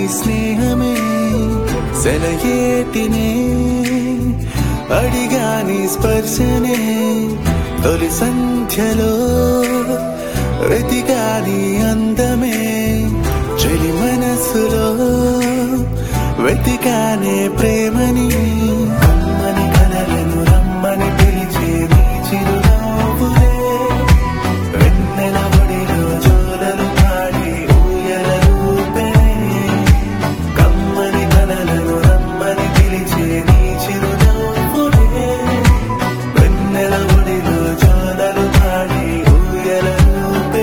స్నేహమే సెలయేటినే అడిగాని స్పర్శనే తొలి సంధ్యలో వెతిగాని అందమే చెలి మనసులో వెతికానే ప్రేమని కమ్మని కలలను రమ్మని పిలిచే నీ చిరునవ్వులే వెన్నెల ఒడిలో జోలలు పాడి ఊయల రూపే కమ్మని కలలను రమ్మని పిలిచే నీ చిరునవ్వులే వెన్నెల ఒడిలో జోలలు పాడి ఊయల రూపే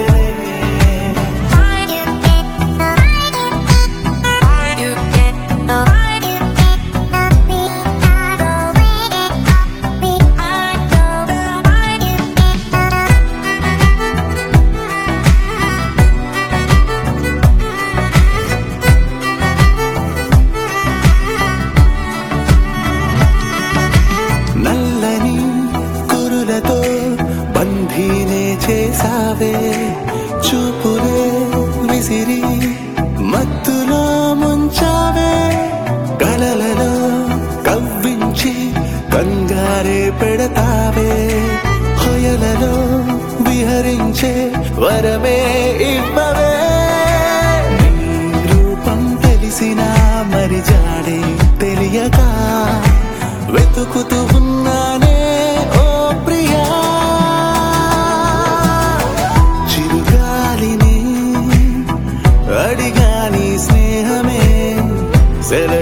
నల్లని కురులతో బంధీనే చేసావే చూపులే విసిరి మత్తులో ముంచావే కలలలో కవ్వించి కంగారే పెడతావే హొయలలో విహరించే వరమే ఇవ్వవే నీ రూపం తెలిసినా మరి జాడే తెలియక వెతుకుతూ ఉన్నానే ఓ ప్రియా చిరుగాలిని అడిగాని స్నేహమే సెల